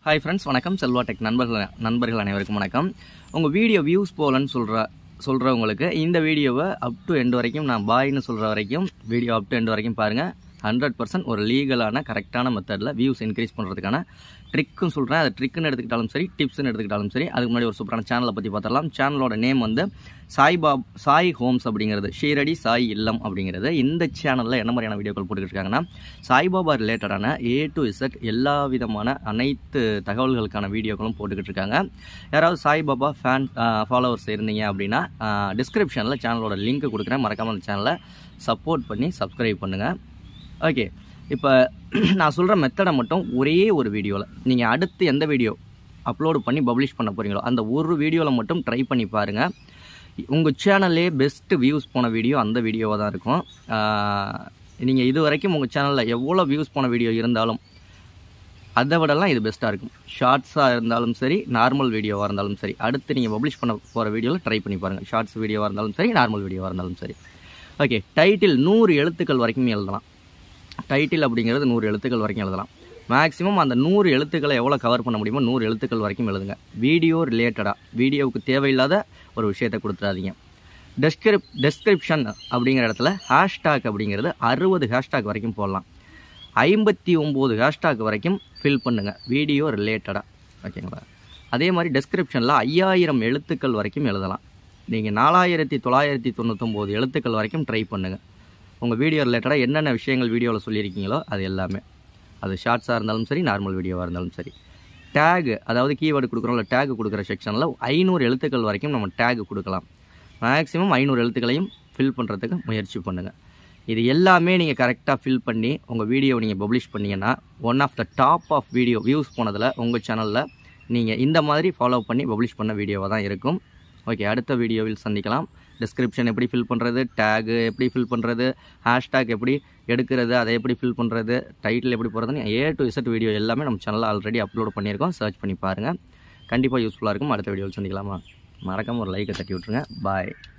hi friends வணக்கம் Selva tech நண்பர்கள் நண்பர்கள் அனைவருக்கும் வணக்கம் உங்கள் வீடியோ வியூஸ் போகலன்னு சொல்கிற சொல்கிறவங்களுக்கு இந்த வீடியோவை அப் டு எண்ட் வரைக்கும் நான் பாய்னு சொல்கிற வரைக்கும் வீடியோ அப் டு எண்ட் வரைக்கும் பாருங்கள் ஹண்ட்ரட் பர்சன்ட் ஒரு லீகலான கரெக்டான மெத்தடில் வியூஸ் இன்க்ரீஸ் பண்ணுறதுக்கான ட்ரிக்கும் சொல்கிறேன் அது ட்ரிக்குன்னு எடுத்துக்கிட்டாலும் சரி டிப்ஸ்னு எடுத்துக்கிட்டாலும் சரி அதுக்கு முன்னாடி ஒரு சூப்பரான சேனலை பற்றி பார்த்துடலாம் சேனலோட நேம் வந்து சாய் பாப் சாய் ஹோம்ஸ் அப்படிங்கிறது ஷீரடி சாய் இல்லம் அப்படிங்கிறது இந்த சேனலில் என்ன மாதிரியான வீடியோக்கள் போட்டுக்கிட்டு இருக்காங்கன்னா சாய்பாபா ரிலேட்டடான ஏ டு இசட் எல்லா விதமான அனைத்து தகவல்களுக்கான வீடியோக்களும் போட்டுக்கிட்டு இருக்காங்க யாராவது சாய்பாபா ஃபேன் ஃபாலோவர்ஸ் இருந்தீங்க அப்படின்னா டிஸ்கிரிப்ஷனில் சேனலோட லிங்க் கொடுக்குறேன் மறக்காமல் அந்த சேனலை சப்போர்ட் பண்ணி சப்ஸ்கிரைப் பண்ணுங்கள் ஓகே இப்போ நான் சொல்கிற மெத்தடை மட்டும் ஒரே ஒரு வீடியோவில் நீங்கள் அடுத்து எந்த வீடியோ அப்லோடு பண்ணி பப்ளிஷ் பண்ண போகிறீங்களோ அந்த ஒரு வீடியோவில் மட்டும் ட்ரை பண்ணி பாருங்கள் உங்கள் சேனல்லே பெஸ்ட்டு வியூஸ் போன வீடியோ அந்த வீடியோவாக தான் இருக்கும் நீங்கள் இது வரைக்கும் உங்கள் சேனலில் எவ்வளோ வியூஸ் போன வீடியோ இருந்தாலும் அதை விடலாம் இது பெஸ்ட்டாக இருக்கும் ஷார்ட்ஸாக இருந்தாலும் சரி நார்மல் வீடியோவாக இருந்தாலும் சரி அடுத்து நீங்கள் பப்ளிஷ் பண்ண போகிற வீடியோவில் ட்ரை பண்ணி பாருங்கள் ஷார்ட்ஸ் வீடியோவாக இருந்தாலும் சரி நார்மல் வீடியோவாக இருந்தாலும் சரி ஓகே டைட்டில் நூறு எழுத்துக்கள் வரைக்கும் எழுதலாம் டைட்டில் அப்படிங்கிறது நூறு எழுத்துக்கள் வரைக்கும் எழுதலாம் மேக்ஸிமம் அந்த நூறு எழுத்துக்களை எவ்வளோ கவர் பண்ண முடியுமோ நூறு எழுத்துக்கள் வரைக்கும் எழுதுங்க வீடியோ ரிலேட்டடாக வீடியோவுக்கு தேவையில்லாத ஒரு விஷயத்தை கொடுத்துறாதீங்க டெஸ்கிரிப் டெஸ்கிரிப்ஷன் அப்படிங்கிற இடத்துல ஹேஷ்டாக் அப்படிங்கிறது அறுபது ஹேஷ்டாக் வரைக்கும் போடலாம் ஐம்பத்தி ஒம்பது ஹேஷ்டாக் வரைக்கும் ஃபில் பண்ணுங்கள் வீடியோ ரிலேட்டடாக ஓகேங்களா அதே மாதிரி டெஸ்கிரிப்ஷனில் ஐயாயிரம் எழுத்துக்கள் வரைக்கும் எழுதலாம் நீங்கள் நாலாயிரத்தி தொள்ளாயிரத்தி தொண்ணூத்தொம்பது எழுத்துக்கள் வரைக்கும் ட்ரை பண்ணுங்கள் உங்கள் வீடியோ ரிலேட்டடாக என்னென்ன விஷயங்கள் வீடியோவில் சொல்லியிருக்கீங்களோ அது எல்லாமே அது ஷார்ட்ஸாக இருந்தாலும் சரி நார்மல் வீடியோவாக இருந்தாலும் சரி டேகு அதாவது கீவேர்டு கொடுக்குறோம்ல டேக் கொடுக்குற செக்ஷனில் ஐநூறு எழுத்துக்கள் வரைக்கும் நம்ம டேக் கொடுக்கலாம் மேக்ஸிமம் ஐநூறு எழுத்துக்களையும் ஃபில் பண்ணுறதுக்கு முயற்சி பண்ணுங்கள் இது எல்லாமே நீங்கள் கரெக்டாக ஃபில் பண்ணி உங்கள் வீடியோவை நீங்கள் பப்ளிஷ் பண்ணீங்கன்னா one of the top of video views போனதில் உங்கள் சேனலில் நீங்கள் இந்த மாதிரி ஃபாலோ பண்ணி பப்ளிஷ் பண்ண வீடியோவாக தான் இருக்கும் ஓகே அடுத்த வீடியோவில் சந்திக்கலாம் டிஸ்கிரிப்ஷன் எப்படி ஃபில் பண்ணுறது டேகு எப்படி ஃபில் பண்ணுறது ஹேஷ்டேக் எப்படி எடுக்கிறது அதை எப்படி ஃபில் பண்ணுறது டைட்டில் எப்படி போகிறதுன்னு ஏ டு இசட் வீடியோ எல்லாமே நம்ம சேனலில் ஆல்ரெடி அப்லோட் பண்ணியிருக்கோம் சர்ச் பண்ணி பாருங்கள் கண்டிப்பாக யூஸ்ஃபுல்லாக இருக்கும் அடுத்த வீடியோவில் சந்திக்கலாமா மறக்காமல் ஒரு லைக்கை தட்டி விட்ருங்க பாய்